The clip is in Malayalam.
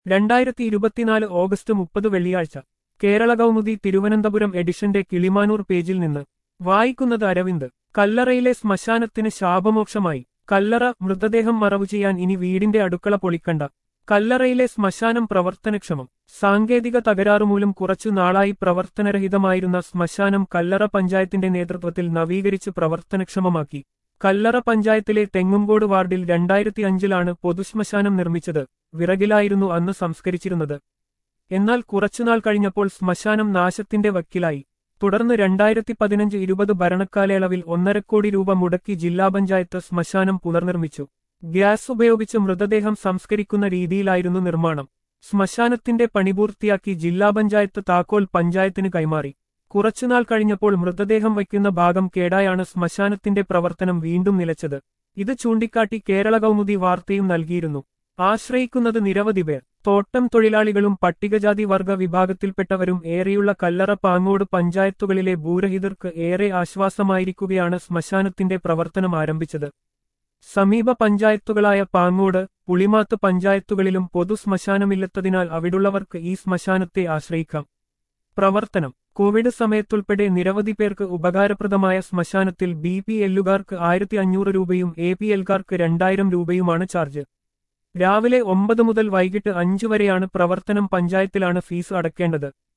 രണ്ടായിരത്തി ഇരുപത്തിനാല് ഓഗസ്റ്റ് മുപ്പത് വെള്ളിയാഴ്ച കേരള കൗമുദി തിരുവനന്തപുരം എഡിഷന്റെ കിളിമാനൂർ പേജിൽ നിന്ന് വായിക്കുന്നത് അരവിന്ദ് കല്ലറയിലെ ശ്മശാനത്തിന് ശാപമോക്ഷമായി കല്ലറ മൃതദേഹം മറവു ചെയ്യാൻ ഇനി വീടിന്റെ അടുക്കള പൊളിക്കണ്ട കല്ലറയിലെ ശ്മശാനം പ്രവർത്തനക്ഷമം സാങ്കേതിക തകരാറുമൂലം കുറച്ചു നാളായി പ്രവർത്തനരഹിതമായിരുന്ന ശ്മശാനം കല്ലറ പഞ്ചായത്തിന്റെ നേതൃത്വത്തിൽ നവീകരിച്ച് പ്രവർത്തനക്ഷമമാക്കി കല്ലറ പഞ്ചായത്തിലെ തെങ്ങുംകോട് വാർഡിൽ രണ്ടായിരത്തി അഞ്ചിലാണ് പൊതുശ്മശാനം നിർമ്മിച്ചത് വിറകിലായിരുന്നു അന്ന് സംസ്കരിച്ചിരുന്നത് എന്നാൽ കുറച്ചുനാൾ കഴിഞ്ഞപ്പോൾ ശ്മശാനം നാശത്തിന്റെ വക്കിലായി തുടർന്ന് രണ്ടായിരത്തി പതിനഞ്ച് ഇരുപത് ഭരണക്കാലയളവിൽ ഒന്നരക്കോടി രൂപ മുടക്കി ജില്ലാ പഞ്ചായത്ത് ശ്മശാനം പുനർനിർമ്മിച്ചു ഗ്യാസ് ഉപയോഗിച്ച് മൃതദേഹം സംസ്കരിക്കുന്ന രീതിയിലായിരുന്നു നിർമ്മാണം ശ്മശാനത്തിന്റെ പണിപൂർത്തിയാക്കി ജില്ലാ പഞ്ചായത്ത് താക്കോൽ പഞ്ചായത്തിന് കൈമാറി കുറച്ചുനാൾ കഴിഞ്ഞപ്പോൾ മൃതദേഹം വയ്ക്കുന്ന ഭാഗം കേടായാണ് ശ്മശാനത്തിന്റെ പ്രവർത്തനം വീണ്ടും നിലച്ചത് ഇത് ചൂണ്ടിക്കാട്ടി കേരള കൗമുദി വാർത്തയും നൽകിയിരുന്നു ആശ്രയിക്കുന്നത് നിരവധി പേർ തോട്ടം തൊഴിലാളികളും പട്ടികജാതി വർഗ വിഭാഗത്തിൽപ്പെട്ടവരും ഏറെയുള്ള കല്ലറ പാങ്ങോട് പഞ്ചായത്തുകളിലെ ഭൂരഹിതർക്ക് ഏറെ ആശ്വാസമായിരിക്കുകയാണ് ശ്മശാനത്തിന്റെ പ്രവർത്തനം ആരംഭിച്ചത് സമീപ പഞ്ചായത്തുകളായ പാങ്ങോട് പുളിമാത്ത് പഞ്ചായത്തുകളിലും പൊതു ശ്മശാനമില്ലാത്തതിനാൽ അവിടുള്ളവർക്ക് ഈ ശ്മശാനത്തെ ആശ്രയിക്കാം പ്രവർത്തനം കോവിഡ് സമയത്തുൾപ്പെടെ നിരവധി പേർക്ക് ഉപകാരപ്രദമായ ശ്മശാനത്തിൽ ബി പി എല്ലുകാർക്ക് ആയിരത്തി അഞ്ഞൂറ് രൂപയും എ പി എൽക്കാർക്ക് രണ്ടായിരം രൂപയുമാണ് ചാർജ് രാവിലെ ഒമ്പത് മുതൽ വൈകിട്ട് അഞ്ചു വരെയാണ് പ്രവർത്തനം പഞ്ചായത്തിലാണ് ഫീസ് അടക്കേണ്ടത്